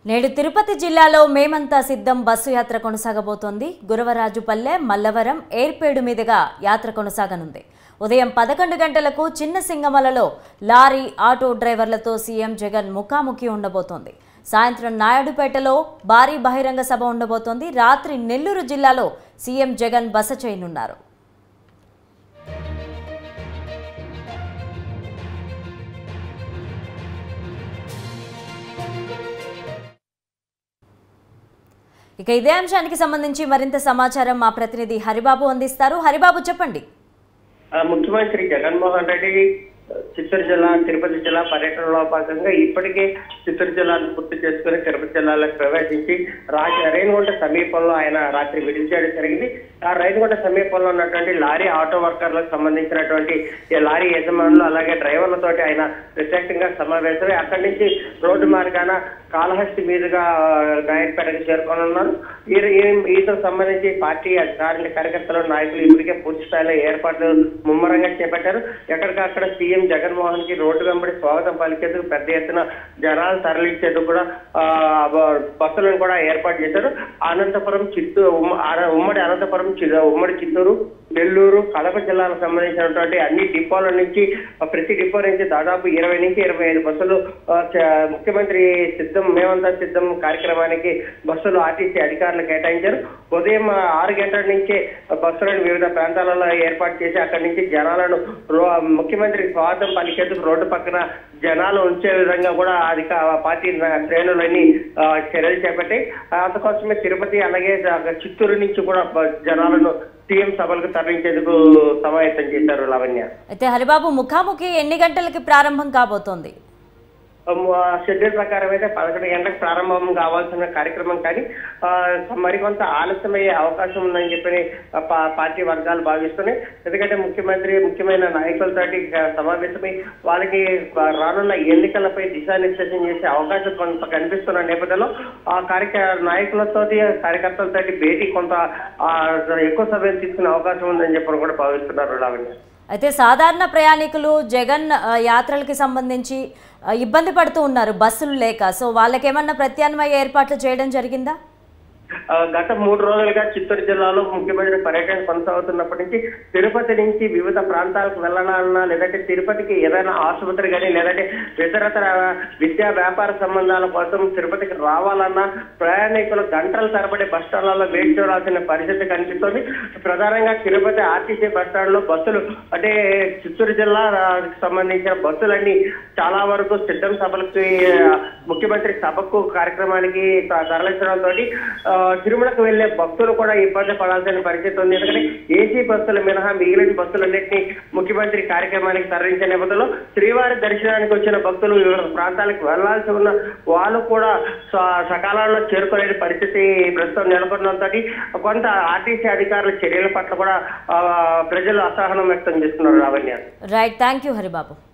నేడు తిరుపతి జిల్లాలో మేమంతా సిద్ధం బస్సు యాత్ర కొనసాగబోతోంది గురవరాజుపల్లె మల్లవరం ఏర్పేడు మీదుగా యాత్ర కొనసాగనుంది ఉదయం పదకొండు గంటలకు చిన్న సింగమలలో లారీ ఆటో డ్రైవర్లతో సీఎం జగన్ ముఖాముఖి ఉండబోతోంది సాయంత్రం నాయుడుపేటలో భారీ బహిరంగ సభ ఉండబోతోంది రాత్రి నెల్లూరు జిల్లాలో సీఎం జగన్ బస చేయనున్నారు ఇక ఇదే అంశానికి సంబంధించి మరింత సమాచారం మా ప్రతినిధి హరిబాబు అందిస్తారు హరిబాబు చెప్పండి ఆ, ముఖ్యమంత్రి జగన్మోహన్ రెడ్డి చిత్తూరు జిల్లా తిరుపతి జిల్లా పర్యటనలో భాగంగా ఇప్పటికే చిత్తూరు జిల్లాను పూర్తి చేసుకుని తిరుపతి జిల్లాలోకి ప్రవేశించి రాజ రేణిగుంట సమీపంలో ఆయన రాత్రి విడుదల చేయడం జరిగింది ఆ రేణిగుంట సమీపంలో ఉన్నటువంటి లారీ ఆటో వర్కర్లకు సంబంధించినటువంటి ఈ లారీ యజమానులు అలాగే డ్రైవర్లతోటి ఆయన ప్రత్యేకంగా సమావేశమై అక్కడి నుంచి రోడ్డు మార్గాన కాళహస్తి మీదుగా నాయకపేటకు చేరుకోనున్నారు ఈ ఈ- ఈతకు సంబంధించి పార్టీ అధికారులు కార్యకర్తలు నాయకులు ఇప్పటికే పూర్తి స్థాయిలో ఏర్పాట్లు ముమ్మరంగా చేపట్టారు ఎక్కడికక్కడ సీఎం జగన్మోహన్ కి రోడ్డు వెంబడి స్వాగతం పలికేందుకు పెద్ద ఎత్తున జనాలు తరలించేందుకు కూడా ఆ, బ- బస్సులను కూడా ఏర్పాటు చేశారు అనంతపురం చిత్తూరు ఉమ్మ- అర- ఉమ్మడి అనంతపురం చి- ఉమ్మడి చిత్తూరు నెల్లూరు కడప జిల్లాలకు సంబంధించినటువంటి అన్ని డిపోల నుంచి ఆ, ప్రతి డిపో నుంచి దాదాపు ఇరవై నుంచి ఇరవై ఐదు బస్సులు ఆ, చ- ముఖ్యమంత్రి సిద్ధం మేమంతా సిద్ధం కార్యక్రమానికి బస్సులు ఆర్టీసీ అధికారులు కేటాయించారు ఉదయం ఆ, ఆరు గంటల నుంచే బస్సులను వివిధ ప్రాంతాలలో ఏర్పాటు చేసి అక్కడి నుంచి జనాలను రో- ముఖ్యమంత్రి స్వాగతం పలికేందుకు రోడ్డు పక్కన జనాలు ఉంచే విధంగా కూడా అధిక పార్టీ నా- శ్రేణులన్నీ ఆ, చర్యలు చేపట్టాయి ఆ, అందుకోసమే తిరుపతి అలాగే జ- చిత్తూరు నుంచి కూడా బ- జనాలను సీఎం సభలకు తరలించేందుకు సమాయత్తం చేశారు లావణ్య అయితే హరిబాబు ముఖాముఖి ఎన్ని గంటలకి ప్రారంభం కాబోతోంది ఆ, షెడ్యూల్ ప్రకారం అయితే పదకొండు గంటలకు ప్రారంభం కావాల్సిన కార్యక్రమం కానీ ఆ, మరికొంత ఆలస్యమయ్యే అవకాశం ఉందని చెప్పి ఆ, పా- పార్టీ వర్గాలు భావిస్తున్నాయి ఎందుకంటే ముఖ్యమంత్రి ముఖ్యమైన నాయకులతోటి ఆ, సమావేశమై వాళ్ళకి ఆ, రానున్న ఎన్నికలపై దిశానిర్దేశం చేసే అవకాశం కొంత కనిపిస్తున్న నేపథ్యంలో ఆ కార్యక్ర నాయకులతోటి కార్యకర్తలతోటి భేటీ కొంత ఆ, ఎక్కువ సమయం తీసుకునే అవకాశం ఉందని చెప్పి కూడా భావిస్తున్నారు లావణ్య అయితే సాధారణ ప్రయాణికులు జగన్ ఆ, యాత్రలకి సంబంధించి ఆ, ఇబ్బంది పడుతూ ఉన్నారు బస్సులు లేక సో వాళ్ళకేమన్నా ప్రత్యామ్నాయ ఏర్పాట్లు చేయడం జరిగిందా ఆ, గత మూడు రోజులుగా చిత్తూరు జిల్లాలో ముఖ్యమంత్రి పర్యటన కొనసాగుతున్నప్పటి నుంచి తిరుపతి నుంచి వివిధ ప్రాంతాలకు వెళ్ళాలన్నా లేదంటే తిరుపతికి ఏదైనా ఆసుపత్రి కానీ లేదంటే ఇతరతర విద్యా వ్యాపార సంబంధాల కోసం తిరుపతికి రావాలన్నా ప్రయాణికులు గంటల తరబడి బస్ స్టాండ్లలో వేచి చూడాల్సిన పరిస్థితి కనిపిస్తోంది ప్రధానంగా తిరుపతి ఆర్టీసీ బస్ స్టాండ్ లో బస్సులు అంటే చిత్తూరు జిల్లా సంబంధించిన బస్సులన్నీ చాలా వరకు సిద్ధం సభలకి ఆ, ముఖ్యమంత్రి సభకు కార్యక్రమానికి త- తరలించడంతో తిరుమలకు వెళ్లే భక్తులు కూడా ఇబ్బంది పడాల్సిన పరిస్థితి ఉంది ఎందుకంటే ఏసీ బస్సులు మినహా మిగిలిన బస్సులన్నింటినీ ముఖ్యమంత్రి కార్యక్రమానికి తరలించే నేపథ్యంలో శ్రీవారి దర్శనానికి వచ్చిన భక్తులు వివిధ ప్రాంతాలకు వెళ్లాల్సి ఉన్న వాళ్ళు కూడా స- సకాలంలో చేరుకోలేని పరిస్థితి ప్రస్తుతం నెలకొనడంతో కొంత ఆర్టీసీ అధికారుల చర్యల పట్ల కూడా ఆ, ప్రజలు అసహనం వ్యక్తం చేస్తున్నారు Lavanya right thank you Haribabu